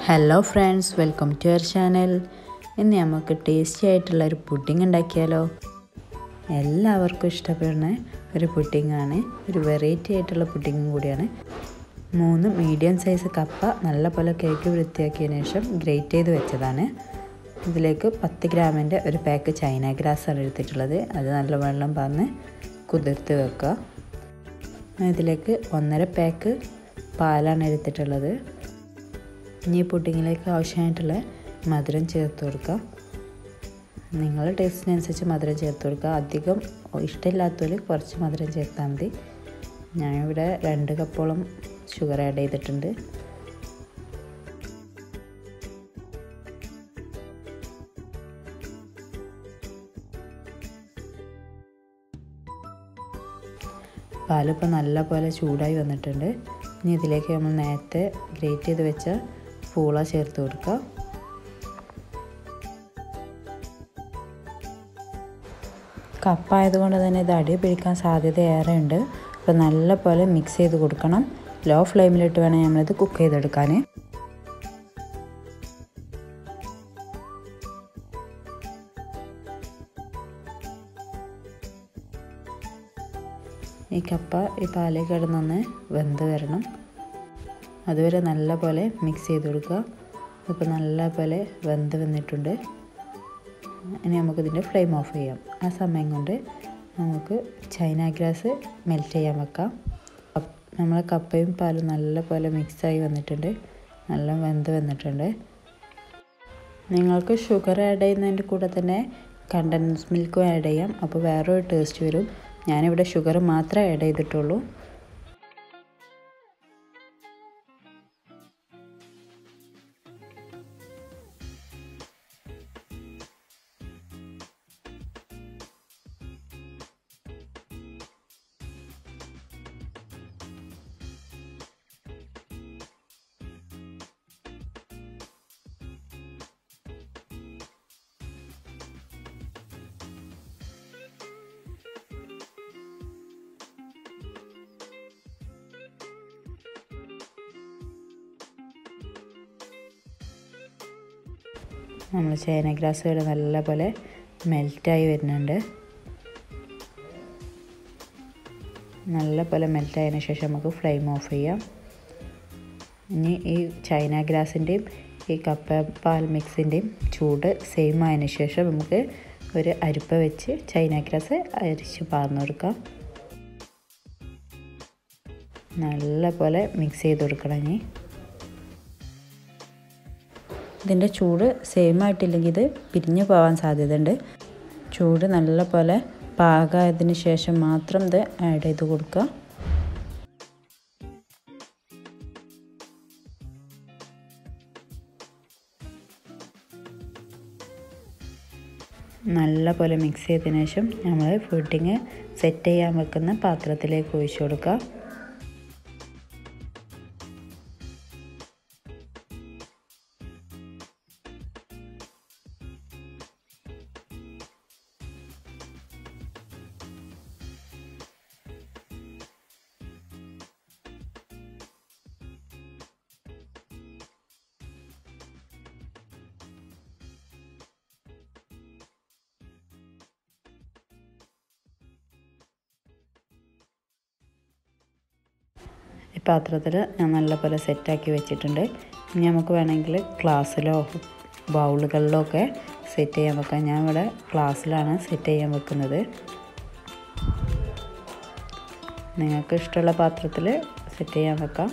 hello friends welcome to our channel ഇന്ന് നമുക്ക് tasty ആയിട്ടുള്ള ഒരു പുഡിംഗ് ഉണ്ടാക്കിയാലോ എല്ലാവർക്കും ഇഷ്ടപ്പെടുന്ന ഒരു പുഡിങ്ങാണ് ഒരു വെറൈറ്റി ആയിട്ടുള്ള പുഡിങ്ങും കൂടിയാണ് മൂന്ന് മീഡിയം സൈസ് കപ്പ നല്ല പോലെ കേക്ക് വൃത്തിയാക്കിയതിന് ശേഷം ഗ്രേറ്റ് ചെയ്ത് വെച്ചതാണ് ഇതിലേക്ക് പത്ത് ഗ്രാമിൻ്റെ ഒരു പാക്ക് ചൈന ഗ്രാസാണ് എടുത്തിട്ടുള്ളത് അത് നല്ല വെള്ളം പറഞ്ഞ് കുതിർത്ത് വെക്കുക ഇതിലേക്ക് ഒന്നര പാക്ക് പാലാണ് എടുത്തിട്ടുള്ളത് ഇനി പുഡിങ്ങിലേക്ക് ആവശ്യമായിട്ടുള്ള മധുരം ചേർത്ത് കൊടുക്കുക നിങ്ങളുടെ ടേസ്റ്റിനനുസരിച്ച് മധുരം ചേർത്ത് കൊടുക്കുക അധികം ഇഷ്ടമില്ലാത്തവർ കുറച്ച് മധുരം ചേർത്താൽ മതി ഞാനിവിടെ രണ്ട് കപ്പോളം ഷുഗർ ആഡ് ചെയ്തിട്ടുണ്ട് പാലിപ്പോൾ നല്ല പോലെ ചൂടായി വന്നിട്ടുണ്ട് ഇനി ഇതിലേക്ക് നമ്മൾ നേരത്തെ ഗ്രേറ്റ് ചെയ്ത് വെച്ച പൂള ചേർത്ത് കൊടുക്കുക കപ്പ ആയതുകൊണ്ട് തന്നെ ഇത് അടി പിടിക്കാൻ സാധ്യത ഏറെ ഉണ്ട് അപ്പോൾ നല്ല പോലെ മിക്സ് ചെയ്ത് കൊടുക്കണം ലോ ഫ്ലെയിമിലിട്ട് വേണം നമ്മളിത് കുക്ക് ചെയ്തെടുക്കാൻ ഈ കപ്പ ഈ പാലിൽ കിടന്നൊന്ന് വെന്ത് വരണം അതുവരെ നല്ല പോലെ മിക്സ് ചെയ്ത് കൊടുക്കുക ഇപ്പോൾ നല്ല പോലെ വെന്ത് വന്നിട്ടുണ്ട് ഇനി നമുക്കിതിൻ്റെ ഫ്ലെയിം ഓഫ് ചെയ്യാം ആ സമയം കൊണ്ട് നമുക്ക് ചൈന ഗ്രാസ് മെൽറ്റ് ചെയ്യാൻ വെക്കാം നമ്മളെ കപ്പയും പാലും നല്ല പോലെ മിക്സായി വന്നിട്ടുണ്ട് നല്ല വെന്ത് വന്നിട്ടുണ്ട് നിങ്ങൾക്ക് ഷുഗർ ആഡ് ചെയ്യുന്നതിൻ്റെ കൂടെ തന്നെ കണ്ടൻസ് മിൽക്കും ആഡ് ചെയ്യാം അപ്പോൾ വേറൊരു ടേസ്റ്റ് വരും ഞാനിവിടെ ഷുഗർ മാത്രമേ ആഡ് ചെയ്തിട്ടുള്ളൂ നമ്മൾ ചൈന ഗ്രാസ് വരെ നല്ല പോലെ മെൽറ്റായി വരുന്നുണ്ട് നല്ല പോലെ മെൽറ്റായതിനു ശേഷം നമുക്ക് ഫ്ലെയിം ഓഫ് ചെയ്യാം ഇനി ഈ ചൈന ഗ്രാസിൻ്റെയും ഈ കപ്പ പാൽ മിക്സിൻ്റെയും ചൂട് സെയിം ആയതിനു ശേഷം നമുക്ക് ഒരു അരിപ്പ വെച്ച് ചൈന ഗ്രാസ് അരിച്ച് പാർന്നു കൊടുക്കാം നല്ല പോലെ മിക്സ് ചെയ്ത് കൊടുക്കണം ഇനി ഇതിൻ്റെ ചൂട് സെയിം ആയിട്ടില്ലെങ്കിൽ ഇത് പിരിഞ്ഞു പോകാൻ സാധ്യതയുണ്ട് ചൂട് നല്ല പോലെ പാകമായതിന് ശേഷം മാത്രം ഇത് ആഡ് ചെയ്ത് കൊടുക്കുക നല്ല പോലെ മിക്സ് ചെയ്തതിന് ശേഷം നമ്മൾ ഫുഡിങ് സെറ്റ് ചെയ്യാൻ വെക്കുന്ന പാത്രത്തിലേക്ക് ഒഴിച്ചു കൊടുക്കുക ഈ പാത്രത്തിൽ ഞാൻ നല്ലപോലെ സെറ്റാക്കി വെച്ചിട്ടുണ്ട് ഇനി നമുക്ക് വേണമെങ്കിൽ ഗ്ലാസ്സിലോ ബൗളുകളിലോ ഒക്കെ സെറ്റ് ചെയ്യാൻ വെക്കാം ഞാൻ ഇവിടെ ഗ്ലാസ്സിലാണ് സെറ്റ് ചെയ്യാൻ വെക്കുന്നത് നിങ്ങൾക്ക് ഇഷ്ടമുള്ള പാത്രത്തിൽ സെറ്റ് ചെയ്യാൻ വെക്കാം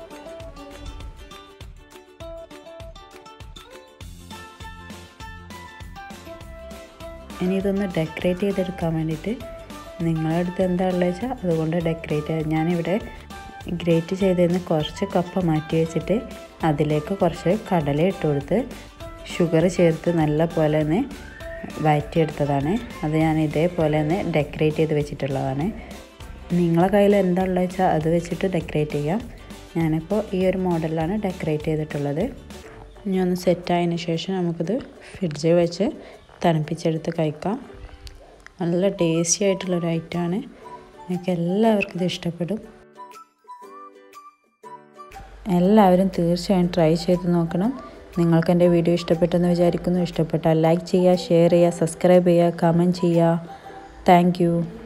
ഇനി ഇതൊന്ന് ഡെക്കറേറ്റ് ചെയ്തെടുക്കാൻ വേണ്ടിയിട്ട് നിങ്ങളുടെ അടുത്ത് എന്താ ഉള്ളത് വെച്ചാൽ അതുകൊണ്ട് ഡെക്കറേറ്റ് ഞാനിവിടെ ഗ്രേറ്റ് ചെയ്തതിന് കുറച്ച് കപ്പ മാറ്റി വെച്ചിട്ട് അതിലേക്ക് കുറച്ച് കടല ഇട്ട് കൊടുത്ത് ഷുഗർ ചേർത്ത് നല്ല പോലെ ഒന്ന് വഴറ്റിയെടുത്തതാണ് അത് ഞാൻ ഇതേപോലെ ഒന്ന് ഡെക്കറേറ്റ് ചെയ്ത് വെച്ചിട്ടുള്ളതാണ് നിങ്ങളെ കയ്യിൽ എന്താ ഉള്ളത് വെച്ചാൽ അത് വെച്ചിട്ട് ഡെക്കറേറ്റ് ചെയ്യാം ഞാനിപ്പോൾ ഈ ഒരു മോഡലിലാണ് ഡെക്കറേറ്റ് ചെയ്തിട്ടുള്ളത് ഇനി ഒന്ന് സെറ്റായതിന് ശേഷം നമുക്കിത് ഫ്രിഡ്ജിൽ വെച്ച് തണുപ്പിച്ചെടുത്ത് കഴിക്കാം നല്ല ടേസ്റ്റി ആയിട്ടുള്ളൊരു ഐറ്റമാണ് നിങ്ങൾക്ക് എല്ലാവർക്കും ഇത് ഇഷ്ടപ്പെടും എല്ലാവരും തീർച്ചയായും ട്രൈ ചെയ്ത് നോക്കണം നിങ്ങൾക്ക് എൻ്റെ വീഡിയോ ഇഷ്ടപ്പെട്ടെന്ന് വിചാരിക്കുന്നു ഇഷ്ടപ്പെട്ടാൽ ലൈക്ക് ചെയ്യുക ഷെയർ ചെയ്യുക സബ്സ്ക്രൈബ് ചെയ്യുക കമൻറ്റ് ചെയ്യുക താങ്ക്